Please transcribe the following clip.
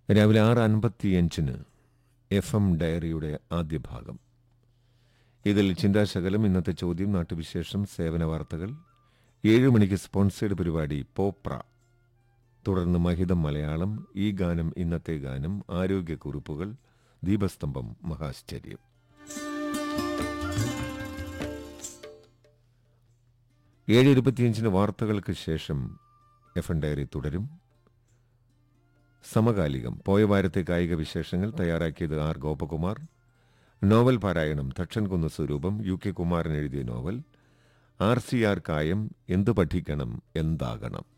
രാവിലെ ആറ് അൻപത്തിയഞ്ചിന് എഫ് എം ഡയറിയുടെ ആദ്യ ഭാഗം ഇതിൽ ചിന്താശകലം ഇന്നത്തെ ചോദ്യം നാട്ടുവിശേഷം സേവന വാർത്തകൾ ഏഴ് മണിക്ക് സ്പോൺസേഡ് പരിപാടി പോപ്ര തുടർന്ന് മഹിതം മലയാളം ഈ ഗാനം ഇന്നത്തെ ഗാനം ആരോഗ്യക്കുറിപ്പുകൾ ദീപസ്തംഭം മഹാശ്ചര്യം ഏഴ് ഇരുപത്തിയഞ്ചിന് വാർത്തകൾക്ക് ശേഷം എഫ് എൻ ഡയറി തുടരും സമകാലികം പോയ വാരത്തെ കായിക വിശേഷങ്ങൾ തയ്യാറാക്കിയത് ആർ ഗോപകുമാർ നോവൽ പാരായണം തക്ഷൻകുന്ന് സ്വരൂപം യു കെ കുമാരൻ എഴുതിയ നോവൽ ആർ സി ആർ കായം എന്തു പഠിക്കണം എന്താകണം